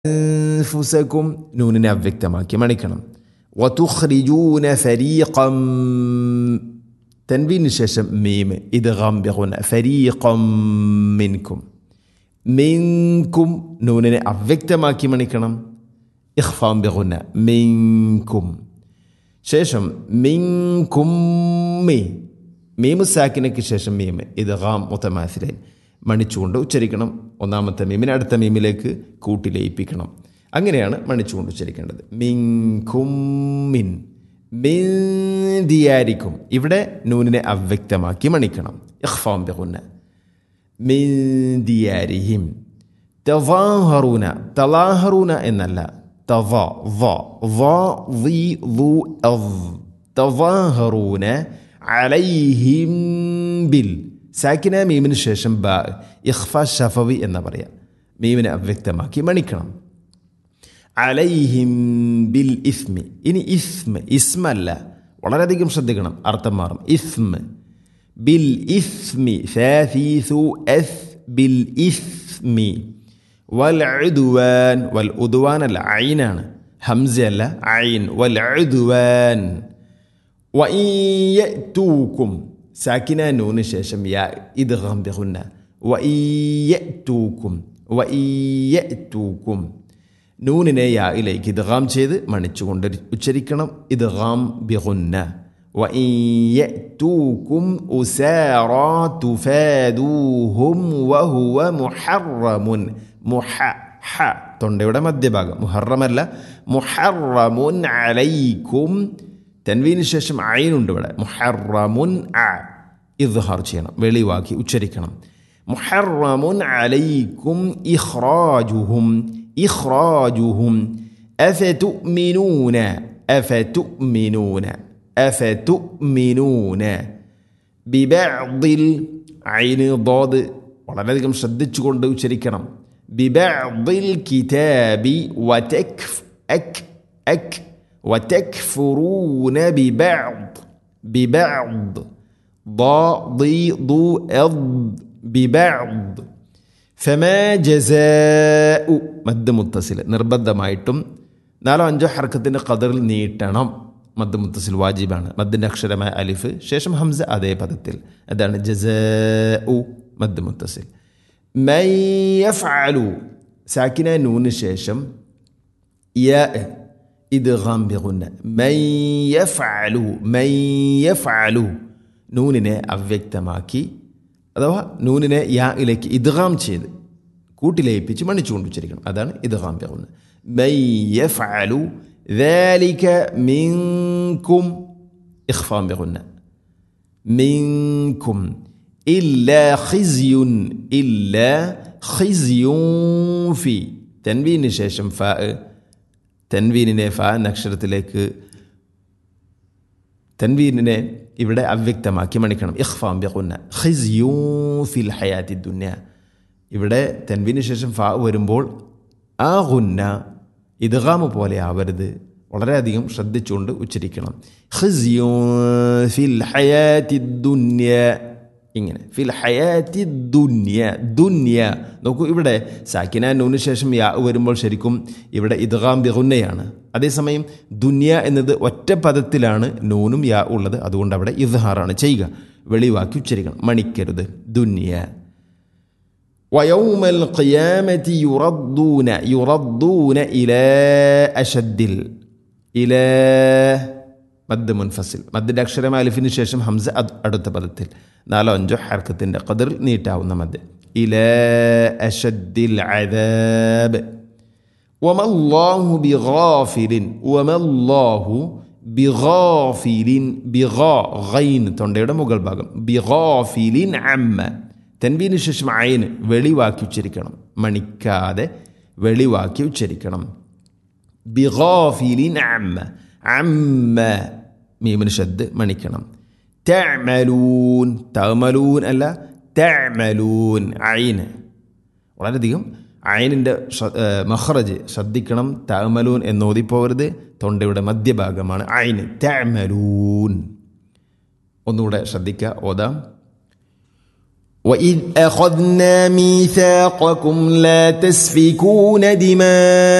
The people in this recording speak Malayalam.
അൻഫുസക്കും നൂനിനെ അവ്യക്തമാക്കി മണിക്കണം വതുഖ്രിജൂന ഫരീഖം തൻവീന് ശേഷം മീം ഇത് ഗംബിഹുന ഫരീഖം മിൻകും മിൻകും നൂനിനെ അവ്യക്തമാക്കി മണിക്കണം ഇഖ്ഫാം ബിഹുന മിൻകും ശേഷം മിൻകും മീ മീമു സാക്കിനയ്ക്ക് ശേഷം മീം ഇത് ഗാം മുത്തമാസിലൈൻ മണിച്ചുകൊണ്ട് ഉച്ചരിക്കണം ഒന്നാമത്തെ മീമിനെ അടുത്ത മീമിലേക്ക് കൂട്ടി ലയിപ്പിക്കണം അങ്ങനെയാണ് മണിച്ചുകൊണ്ട് ഉച്ചരിക്കേണ്ടത് മിൻകുമ്മിൻ ദിയാരിക്കും ഇവിടെ നൂനിനെ അവ്യക്തമാക്കി മണിക്കണം ഇഖ്ഫാം ബിഹുന്ന ദിയാരിഹിം തവാഹറൂന തലാഹറൂന എന്നല്ല തവ വ വ വി ളു അവ് തവാഹറൂന അലൈഹിം ബിൽ സാക്കിന മീമിന് ശേഷം ബ ഇഖ്ഫ ഷഫവി എന്ന് പറയാം മീമിനെ അവ്യക്തമാക്കി മണിക്കണം അലൈഹിം ബിൽ ഇസ്മി ഇനി ഇസ്മ ഇസ്മല്ല വളരെയധികം ശ്രദ്ധിക്കണം അർത്ഥം മാറും ഇസ്മ ബിൽ ഇസ്മി ഫീസു എസ് ബിൽ ഇസ്മി വൽ ഉദ്വാൻ വൽ ഉദ്വാൻ അല്ല ഐനാണ് ഹംസ അല്ല ഐൻ വൽ ഉദ്വാൻ വൂക്കും സാക്കിന നൂന് ശേഷം യാ ഇത് ഗംബിഹുന്ന വൂക്കും വൂക്കും നൂനിനെ യായിലേക്ക് ഇത് ഗാം ചെയ്ത് മണിച്ചുകൊണ്ട് ഉച്ചരിക്കണം ഇത് ഗാം ബിഹുന്ന وإن أسارى تفادوهم وهو محرم മുഹ ഹ തൊണ്ടയുടെ മധ്യഭാഗം മുഹറമല്ല മുഹറമുൻ അലൈക്കും തൻവീന് ശേഷം അയിനുണ്ട് ഇവിടെ മുഹറമുൻ അ ഇദ്ഹാർ ചെയ്യണം വെളിവാക്കി ഉച്ചരിക്കണം മുഹറമുൻ അലൈക്കും ഇഖ്റാജുഹും ഇഖ്റാജുഹും അഫതുഅ്മിനൂന അഫതുഅ്മിനൂന അഫതുഅ്മിനൂന ബിബഅദിൽ ഐന് ضاد വളരെയധികം ശ്രദ്ധിച്ചുകൊണ്ട് ഉച്ചരിക്കണം ബിബഅദിൽ കിതാബി വതക്ഫ് അക് അക് وتكفرون ببعض ببعض ضاضيض أض ببعض فما جزاء മദ് മുത്തസിൽ നിർബന്ധമായിട്ടും നാലോ അഞ്ചോ ഹർക്കത്തിൻ്റെ കതറിൽ നീട്ടണം മദ് മുത്തസിൽ വാജിബാണ് മദ്ദിൻ്റെ അക്ഷരമായ അലിഫ് ശേഷം ഹംസ അതേ പദത്തിൽ അതാണ് ജസ ഉ മദ് മുത്തസിൽ മയ്യഫ്അലു സാക്കിന നൂന് ശേഷം യ ഇദ്ഗാം ബിഗുന്ന മൻ യഫ്അലു മൻ യഫ്അലു നൂനിനെ അവ്യക്തമാക്കി അഥവാ നൂനിനെ യായിലേക്ക് ഇദ്ഗാം ചെയ്ത് കൂട്ടിലയിപ്പിച്ച് മണിച്ചുകൊണ്ട് ഉച്ചരിക്കണം അതാണ് ഇദ്ഗാം ബിഗുന്ന മൻ യഫ്അലു ذلك منكم إخفاء بغنى منكم إلا خزي إلا خزي في تنوين شاشم فاء തൻവീനിനെ ഫ എന്ന അക്ഷരത്തിലേക്ക് തൻവീനിനെ ഇവിടെ അവ്യക്തമാക്കി മണിക്കണം ഇഖ്ഫാം ബിഖുന്ന ഖിസ്യൂ ഫിൽ ഹയാത്തി ദുന്യ ഇവിടെ തൻവീന് ശേഷം ഫ വരുമ്പോൾ ആ ഗുന്ന ഇദ്ഗാമ് പോലെ ആവരുത് വളരെയധികം ശ്രദ്ധിച്ചുകൊണ്ട് ഉച്ചരിക്കണം ഖിസ്യൂ ഫിൽ ഹയാത്തി ദുന്യ ഇങ്ങനെ ഫിൽ ഹയാത്തി ദുന്യ ദുന്യ നോക്കൂ ഇവിടെ സാക്കിന നൂന് ശേഷം യാ വരുമ്പോൾ ശരിക്കും ഇവിടെ ഇദ്ഗാം ബിഗുന്നയാണ് അതേസമയം ദുന്യ എന്നത് ഒറ്റ പദത്തിലാണ് നൂനും യാ ഉള്ളത് അതുകൊണ്ട് അവിടെ ഇദ്ഹാറാണ് ചെയ്യുക വെളിവാക്കി ഉച്ചരിക്കണം മണിക്കരുത് ദുന്യ ويوم القيامة يردون يردون إلى أشد إلى മദ് മുൻഫസിൽ മദ്ദിൻ്റെ അക്ഷരം അലിഫിന് ശേഷം ഹംസ അടുത്ത പദത്തിൽ നാലോ അഞ്ചോ ഹർക്കത്തിൻ്റെ കതിർ നീട്ടാവുന്ന മദ് ഇല അഷദ്ദിൽ അദാബ് വമല്ലാഹു ബിഗാഫിലിൻ വമല്ലാഹു ബിഗാഫിലിൻ ബിഗാ ഗൈൻ തൊണ്ടയുടെ മുകൾ ഭാഗം ബിഗാഫിലിൻ അമ്മ തെൻവീന് ശേഷം അയന് വെളിവാക്കി ഉച്ചരിക്കണം മണിക്കാതെ വെളിവാക്കി ഉച്ചരിക്കണം ബിഗാഫിലിൻ അമ്മ അമ്മ മീമിന് ഷദ് മണിക്കണം തമലൂൻ തമലൂൻ അല്ല തമലൂൻ അയിന് വളരെയധികം അയിനിൻ്റെ മഹ്റജ് ശ്രദ്ധിക്കണം തമലൂൻ എന്നോതിപ്പോവരുത് തൊണ്ടയുടെ മധ്യഭാഗമാണ് അയിന് തമലൂൻ ഒന്നുകൂടെ ശ്രദ്ധിക്കുക ഓതാം وإذ أخذنا ميثاقكم لا تسفكون دماء